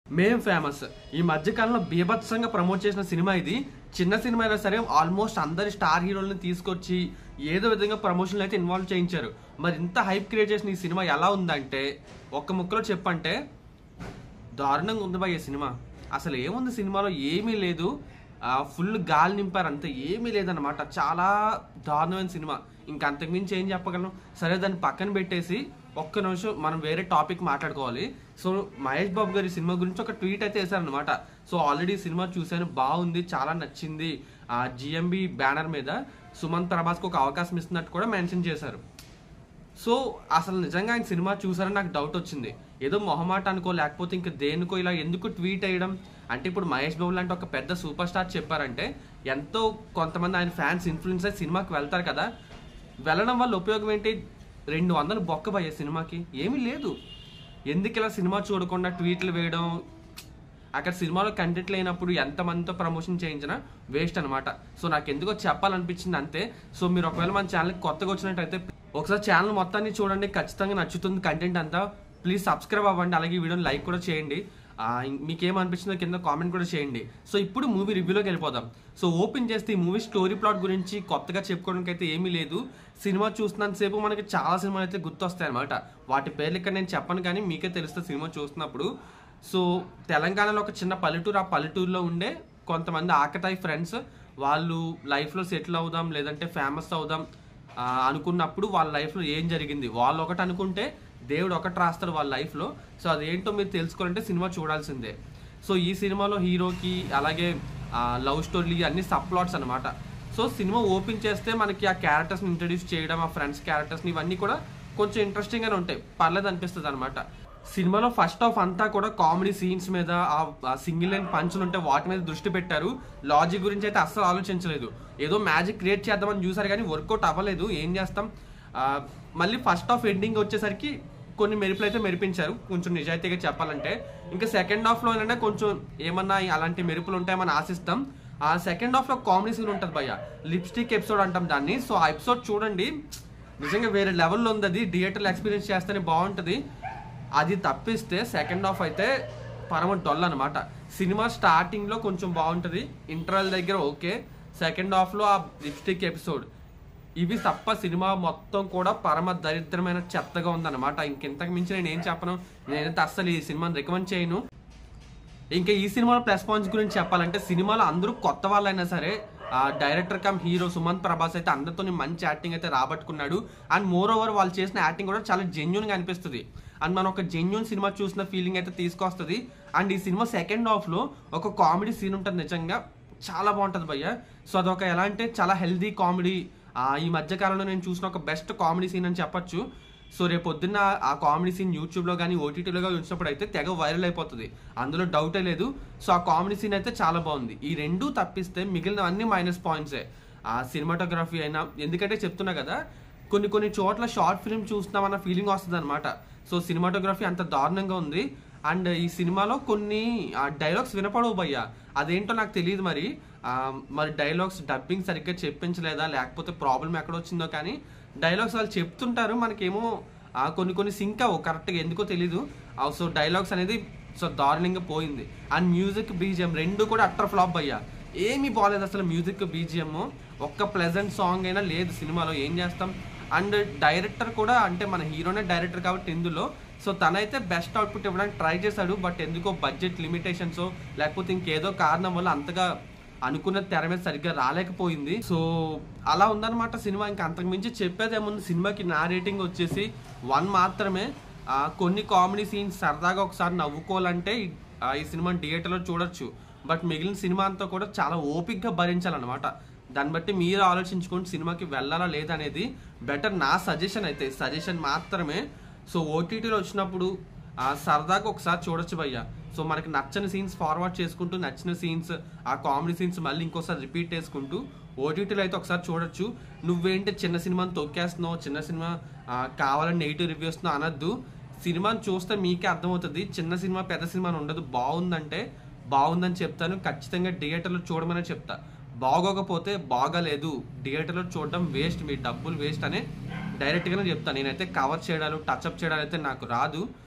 మేం ఫేమస్ ఈ మధ్య కాలంలో బీభత్సంగా ప్రమోట్ చేసిన సినిమా ఇది చిన్న సినిమా అయినా సరే ఆల్మోస్ట్ అందరి స్టార్ హీరోల్ని తీసుకొచ్చి ఏదో విధంగా ప్రమోషన్లు అయితే ఇన్వాల్వ్ చేయించారు మరి ఇంత హైప్ క్రియేట్ చేసిన ఈ సినిమా ఎలా ఉందంటే ఒక్క ముక్కలో చెప్పంటే దారుణంగా ఉంది భయ్య సినిమా అసలు ఏముంది సినిమాలో ఏమీ లేదు ఫుల్ గాలి నింపారు అంతే ఏమీ లేదన్నమాట చాలా దారుణమైన సినిమా ఇంకా అంతకుమించి ఏం చెప్పగలను సరే దాన్ని పక్కన పెట్టేసి ఒక్క నిమిషం మనం వేరే టాపిక్ మాట్లాడుకోవాలి సో మహేష్ బాబు గారి సినిమా గురించి ఒక ట్వీట్ అయితే వేశారనమాట సో ఆల్రెడీ సినిమా చూశాను బాగుంది చాలా నచ్చింది ఆ జిఎంబి బ్యానర్ మీద సుమంత్ ప్రభాస్కి ఒక అవకాశం ఇస్తున్నట్టు కూడా మెన్షన్ చేశారు సో అసలు నిజంగా ఆయన సినిమా చూసారని నాకు డౌట్ వచ్చింది ఏదో మొహమాట అనుకో లేకపోతే ఇంకా దేనికో ఇలా ఎందుకు ట్వీట్ వేయడం అంటే ఇప్పుడు మహేష్ బాబు లాంటి ఒక పెద్ద సూపర్ స్టార్ చెప్పారంటే ఎంతో కొంతమంది ఆయన ఫ్యాన్స్ ఇన్ఫ్లుయెన్స్ అయ్యి సినిమాకి వెళ్తారు కదా వెళ్ళడం వల్ల ఉపయోగం ఏంటి రెండు వందలు బొక్క పోయే సినిమాకి ఏమీ లేదు ఎందుకు ఇలా సినిమా చూడకుండా ట్వీట్లు వేయడం అక్కడ సినిమాలో కంటెంట్ లేనప్పుడు ఎంతమందితో ప్రమోషన్ చేయించినా వేస్ట్ అనమాట సో నాకు ఎందుకో చెప్పాలనిపించింది అంతే సో మీరు ఒకవేళ మన ఛానల్కి కొత్తగా వచ్చినట్టయితే ఒకసారి ఛానల్ మొత్తాన్ని చూడండి ఖచ్చితంగా నచ్చుతుంది కంటెంట్ అంతా ప్లీజ్ సబ్స్క్రైబ్ అవ్వండి అలాగే ఈ వీడియోని లైక్ కూడా చేయండి ఆ, ఇం- మీకేమనిపించిందో కింద కామెంట్ కూడా చేయండి సో ఇప్పుడు మూవీ రివ్యూలోకి వెళ్ళిపోదాం సో ఓపెన్ చేస్తే ఈ మూవీ స్టోరీ ప్లాట్ గురించి కొత్తగా చెప్పుకోవడానికి అయితే ఏమీ లేదు సినిమా చూస్తున్నంతసేపు మనకి చాలా సినిమాలు అయితే గుర్తొస్తాయి అనమాట వాటి పేర్లు ఇక్కడ నేను చెప్పను కానీ మీకే తెలుస్తుంది సినిమా చూస్తున్నప్పుడు సో తెలంగాణలో ఒక చిన్న పల్లెటూరు ఆ పల్లెటూరులో ఉండే కొంతమంది ఆకతాయి ఫ్రెండ్స్ వాళ్ళు లైఫ్లో సెటిల్ అవుదాం లేదంటే ఫేమస్ అవుదాం ఆ, అనుకున్నప్పుడు వాళ్ళ లైఫ్లో ఏం జరిగింది వాళ్ళు ఒకటి అనుకుంటే దేవుడు ఒకటి రాస్తాడు వాళ్ళ లైఫ్లో సో అదేంటో మీరు తెలుసుకోవాలంటే సినిమా చూడాల్సిందే సో ఈ సినిమాలో హీరోకి అలాగే లవ్ స్టోరీ అన్ని సబ్ ప్లాట్స్ అనమాట సో సినిమా ఓపెన్ చేస్తే మనకి ఆ క్యారెక్టర్స్ని ఇంట్రడ్యూస్ చేయడం ఆ ఫ్రెండ్స్ క్యారెక్టర్స్ని ఇవన్నీ కూడా కొంచెం ఇంట్రెస్టింగ్గానే ఉంటాయి పర్లేదు అనిపిస్తుంది అనమాట సినిమాలో ఫస్ట్ ఆఫ్ అంతా కూడా కామెడీ సీన్స్ మీద ఆ సింగిల్ లైన్ పంచులు ఉంటే వాటి మీద దృష్టి పెట్టారు లాజిక్ గురించి అయితే అస్సలు ఆలోచించలేదు ఏదో మ్యాజిక్ క్రియేట్ చేద్దామని చూసారు కానీ వర్కౌట్ అవ్వలేదు ఏం చేస్తాం ఆ, మళ్ళీ ఫస్ట్ ఆఫ్ ఎండింగ్ వచ్చేసరికి కొన్ని మెరుపులు అయితే మెరిపించారు కొంచెం నిజాయితీగా చెప్పాలంటే ఇంకా సెకండ్ హాఫ్లో ఏంటంటే కొంచెం ఏమన్నా అలాంటి మెరుపులు ఉంటాయని ఆశిస్తాం ఆ సెకండ్ హాఫ్లో కామెడీ సీన్ ఉంటుంది భయ్య లిప్స్టిక్ ఎపిసోడ్ అంటాం దాన్ని సో ఆ ఎపిసోడ్ చూడండి నిజంగా వేరే లెవెల్లో ఉంది అది థియేటర్లో ఎక్స్పీరియన్స్ చేస్తేనే బాగుంటుంది అది తప్పిస్తే సెకండ్ హాఫ్ అయితే పరమ డొల్ అనమాట సినిమా స్టార్టింగ్లో కొంచెం బాగుంటుంది ఇంటర్వెల్ దగ్గర ఓకే సెకండ్ హాఫ్లో ఆ లిప్స్టిక్ ఎపిసోడ్ ఇవి తప్ప సినిమా మొత్తం కూడా పరమ దరిద్రమైన చెత్తగా ఉందన్నమాట ఇంకెంతకు మించి నేను ఏం చెప్పను నేనైతే అస్సలు ఈ సినిమాని రికమెండ్ చేయను ఇంకా ఈ సినిమాలో ప్లస్ పాయింట్స్ గురించి చెప్పాలంటే సినిమాలో అందరూ కొత్త వాళ్ళైనా సరే ఆ director cum hero Sumanth Prabhas అయితే అందరితో మంచి యాక్టింగ్ అయితే రాబట్టుకున్నాడు అండ్ మోర్ ఓవర్ వాళ్ళు చేసిన యాక్టింగ్ కూడా చాలా జెన్యున్ గా అనిపిస్తుంది అండ్ మనం ఒక జెన్యున్ సినిమా చూసిన ఫీలింగ్ అయితే తీసుకొస్తుంది అండ్ ఈ సినిమా సెకండ్ హాఫ్ లో ఒక కామెడీ సీన్ ఉంటుంది నిజంగా చాలా బాగుంటుంది భయ్య సో అదొక ఎలా అంటే చాలా హెల్దీ కామెడీ ఈ మధ్య కాలంలో నేను చూసిన ఒక బెస్ట్ కామెడీ సీన్ అని చెప్పొచ్చు సో రేపు పొద్దున్న ఆ కామెడీ సీన్ యూట్యూబ్లో కానీ ఓటీటీలో కానీ వచ్చినప్పుడు అయితే తెగ వైరల్ అయిపోతుంది అందులో డౌటే లేదు సో ఆ కామెడీ సీన్ అయితే చాలా బాగుంది ఈ రెండు తప్పిస్తే మిగిలిన అన్ని మైనస్ పాయింట్సే ఆ సినిమాటోగ్రఫీ అయినా ఎందుకంటే చెప్తున్నా కదా కొన్ని కొన్ని చోట్ల షార్ట్ ఫిల్మ్ చూస్తున్నామన్న ఫీలింగ్ వస్తుంది అనమాట సో సినిమాటోగ్రఫీ అంత దారుణంగా ఉంది అండ్ ఈ సినిమాలో కొన్ని డైలాగ్స్ వినపడవు భయ్యా అదేంటో నాకు తెలియదు మరి ఆ, మరి డైలాగ్స్ డబ్బింగ్ సరిగ్గా చెప్పించలేదా లేకపోతే ప్రాబ్లం ఎక్కడ వచ్చిందో కానీ డైలాగ్స్ వాళ్ళు చెప్తుంటారు మనకేమో ఆ, కొన్ని కొన్ని సింక్ అవ్వవు కరెక్ట్గా ఎందుకో తెలీదు ఆ, సో డైలాగ్స్ అనేది సో దారుణంగా పోయింది అండ్ మ్యూజిక్ బీజిఎం రెండు కూడా అట్టర్ ఫ్లాప్ అయ్యా ఏమీ బాగాలేదు అసలు మ్యూజిక్ బీజిఎం ఒక్క ప్లెజెంట్ సాంగ్ అయినా లేదు సినిమాలో ఏం చేస్తాం అండ్ డైరెక్టర్ కూడా అంటే మన హీరోనే డైరెక్టర్ కాబట్టి ఇందులో సో తనైతే బెస్ట్ అవుట్పుట్ ఇవ్వడానికి ట్రై చేశాడు బట్ ఎందుకో బడ్జెట్ లిమిటేషన్స్ లేకపోతే ఇంకేదో కారణం వల్ల అంతగా అనుకున్న తెర మీద సరిగ్గా రాలేకపోయింది సో అలా ఉందన్నమాట సినిమా ఇంకా అంతకు మించి చెప్పేది ఏముంది సినిమాకి నా రేటింగ్ వచ్చేసి వన్ మాత్రమే ఆ, కొన్ని కామెడీ సీన్స్ సరదాగా ఒకసారి నవ్వుకోవాలంటే ఈ- ఆ, ఈ సినిమాని థియేటర్లో చూడొచ్చు బట్ మిగిలిన సినిమా అంతా కూడా చాలా ఓపిక్గా భరించాలన్నమాట దాన్ని బట్టి మీరు ఆలోచించుకొని సినిమాకి వెళ్ళాలా లేదా అనేది బెటర్ నా సజెషన్ అయితే సజెషన్ మాత్రమే సో ఓటీటీలో వచ్చినప్పుడు ఆ సరదాగా ఒకసారి చూడొచ్చు భయ్య సో మనకి నచ్చని సీన్స్ ఫార్వర్డ్ చేసుకుంటూ నచ్చిన సీన్స్ ఆ కామెడీ సీన్స్ మళ్ళీ ఇంకోసారి రిపీట్ చేసుకుంటూ ఓటీటీలో అయితే ఒకసారి చూడొచ్చు నువ్వేంటి చిన్న సినిమాని తొక్కేస్తున్నావు చిన్న సినిమా ఆ, కావాలని నెగిటివ్ రివ్యూస్ అనొద్దు సినిమాని చూస్తే మీకే అర్థమవుతుంది చిన్న సినిమా పెద్ద సినిమా అని ఉండదు బాగుందంటే బాగుందని చెప్తాను ఖచ్చితంగా థియేటర్లో చూడమని చెప్తా బాగోకపోతే బాగాలేదు థియేటర్లో చూడడం వేస్ట్ మీ డబ్బులు వేస్ట్ అనే డైరెక్ట్గానే చెప్తాను నేనైతే కవర్ చేయడాలు టచ్అప్ చేయడాలు అయితే నాకు రాదు